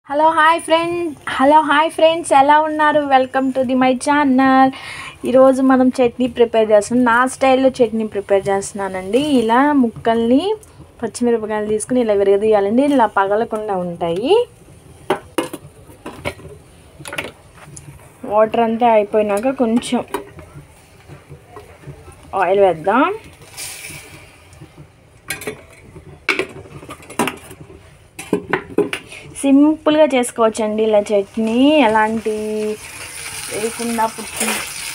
Hello hi friend hello hi friends ఎలా ఉన్నారు welcome to the my channel ఈరోజు మనం చట్నీ ప్రిపేర్ చేస్తున్నాం నా స్టైల్లో చట్నీ ప్రిపేర్ చేస్తున్నానండి ఇలా ముక్కల్ని పచ్చిమిరపకాయలు తీసుకుని ఇలా విరగదీయాలండి ఇలా పగలకుండా ఉంటాయి వాటర్ అంతా అయిపోయినాక కొంచెం ఆయిల్ వేద్దాం సింపుల్గా చేసుకోవచ్చండి ఇలా చట్నీ ఎలాంటి వేయకుండా పుట్టి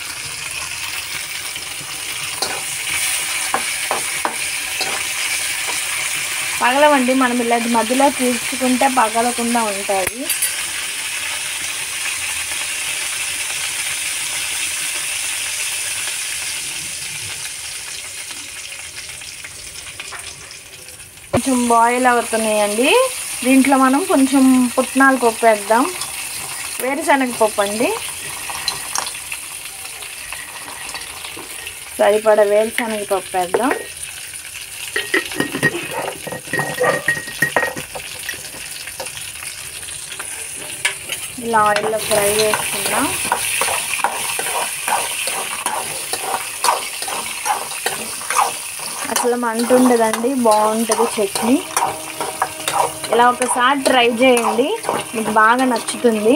పగలవండి మనం ఇలాంటి మధ్యలో తీసుకుంటే పగలకుండా ఉంటాయి కొంచెం బాయిల్ అవుతున్నాయండి దీంట్లో మనం కొంచెం పుట్నాల పప్పు వేద్దాం వేరుశనగ పప్పు అండి సరిపడా వేరుశనగ పప్పు వేద్దాం ఇలా ఆయిల్లో ఫ్రై చేసుకుందాం అసలు మంట ఉండదండి బాగుంటుంది చట్నీ ఇలా ఒకసారి ట్రై చేయండి మీకు బాగా నచ్చుతుంది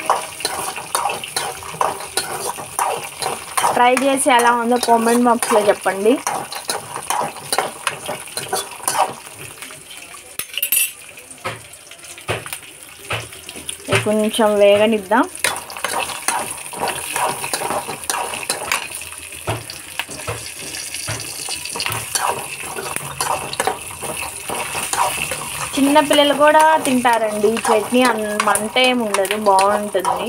ట్రై చేసి ఎలా ఉందో కామెంట్ బాక్స్లో చెప్పండి ఇది కొంచెం వేగనిద్దాం చిన్న పిల్లలు కూడా తింటారండి ఈ చట్నీ అన్- మంట ఏమి ఉండదు బాగుంటుంది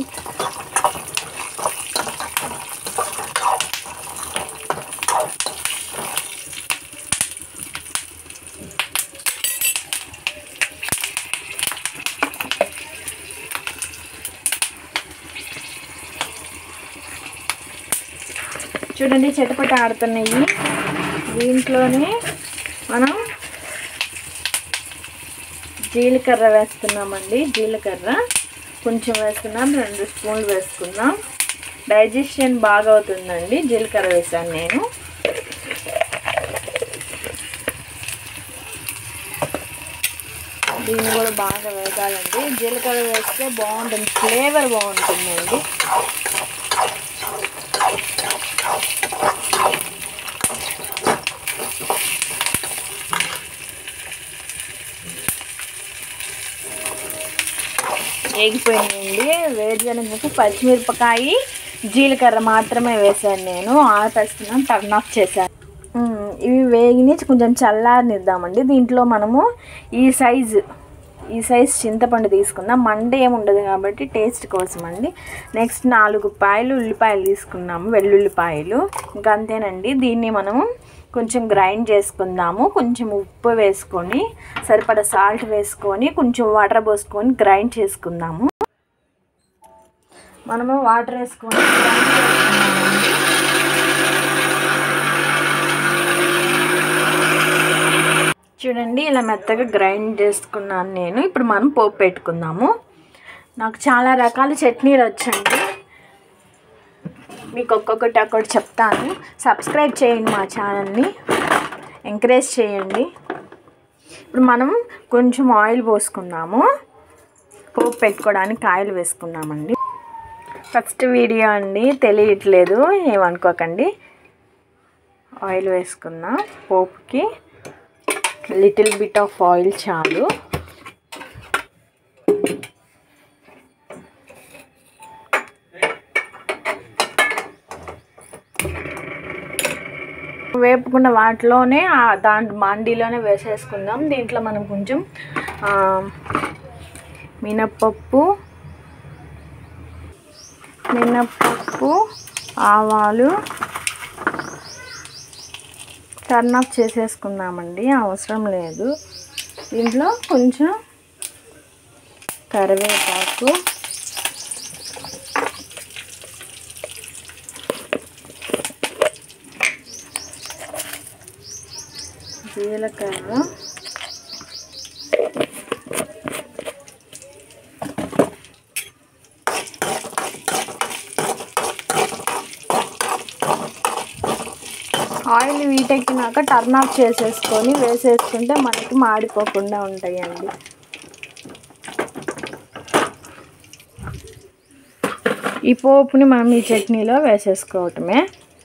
చూడండి చెటపట ఆడుతున్నాయి దీంట్లోనే మనం జీలకర్ర వేస్తున్నామండి జీలకర్ర కొంచెం వేస్తున్నాం రెండు స్పూన్లు వేసుకుందాం డైజెషన్ బాగా అవుతుందండి జీలకర్ర వేసాను నేను దీన్ని కూడా బాగా వేగాలండి జీలకర్ర వేస్తే బాగుంటుంది ఫ్లేవర్ బాగుంటుందండి వేగిపోయిందండి వేరుశనగకు పచ్చిమిరపకాయ జీలకర్ర మాత్రమే వేసాను నేను ఆపేస్తున్నాను టర్న్ ఆఫ్ చేశాను ఉమ్, ఇవి వేగిని కొంచెం చల్లారనిద్దామండి దీంట్లో మనము ఈ సైజు ఈ సైజ్ చింతపండు తీసుకుందాం మండ ఏమి ఉండదు కాబట్టి టేస్ట్ కోసం అండి నెక్స్ట్ నాలుగు పాయలు ఉల్లిపాయలు తీసుకున్నాము వెల్లుల్లిపాయలు ఇంకా అంతేనండి దీన్ని మనము కొంచెం గ్రైండ్ చేసుకుందాము కొంచెం ఉప్పు వేసుకొని సరిపడా సాల్ట్ వేసుకొని కొంచెం వాటర్ పోసుకొని గ్రైండ్ చేసుకుందాము మనము వాటర్ వేసుకొని grind చేసుకుందామండి. చూడండి ఇలా మెత్తగా గ్రైండ్ చేసుకున్నాను నేను ఇప్పుడు మనం పోపు పెట్టుకుందాము నాకు చాలా రకాల చట్నీలు వచ్చండి మీకు ఒక్కొక్కటి ఒక్కటి చెప్తాను సబ్స్క్రైబ్ చేయండి మా ఛానల్ని ఎంకరేజ్ చేయండి ఇప్పుడు మనం కొంచెం ఆయిల్ పోసుకుందాము పోపు పెట్టుకోవడానికి కాయలు వేసుకుందామండి ఫస్ట్ వీడియో అండి తెలియట్లేదు ఏమనుకోకండి ఆయిల్ వేసుకుందాం పోపుకి లిటిల్ బిట్ ఆఫ్ ఆయిల్ చాలు వేపుకున్న వాటిలోనే ఆ దాంట్ మండీలోనే వేసేసుకుందాం దీంట్లో మనం కొంచెం ఆ, మినప్పప్పు మినప్పప్పు ఆవాలు టర్న్ ఆఫ్ చేసేసుకుందామండి అవసరం లేదు దీంట్లో కొంచెం కరివేపాకు జీలకర్ర ఆయిల్ వీటెక్కినాక టర్న్ ఆఫ్ చేసేసుకొని వేసేసుకుంటే మనకి మాడిపోకుండా ఉంటాయండి ఈ పోపుని మనం ఈ చట్నీలో వేసేసుకోవటమే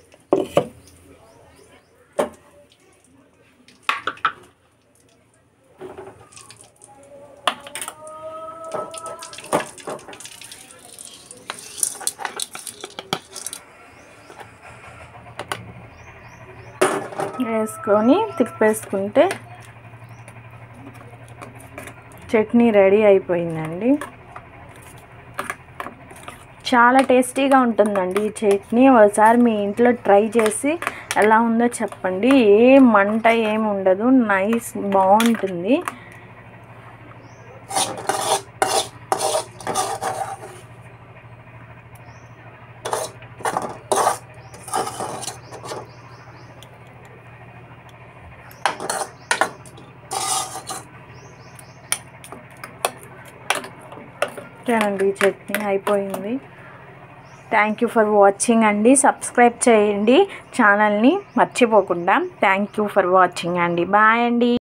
వేసుకొని తిప్పేసుకుంటే చట్నీ రెడీ అయిపోయిందండి చాలా టేస్టీగా ఉంటుందండి ఈ చట్నీ ఒకసారి మీ ఇంట్లో ట్రై చేసి ఎలా ఉందో చెప్పండి ఏ మంట ఏమి ఉండదు నైస్ బాగుంటుంది అండి చట్నీ అయిపోయింది థ్యాంక్ యూ ఫర్ వాచింగ్ అండి సబ్స్క్రైబ్ చేయండి ఛానల్ని మర్చిపోకుండా థ్యాంక్ యూ ఫర్ వాచింగ్ అండి బాయ్ అండి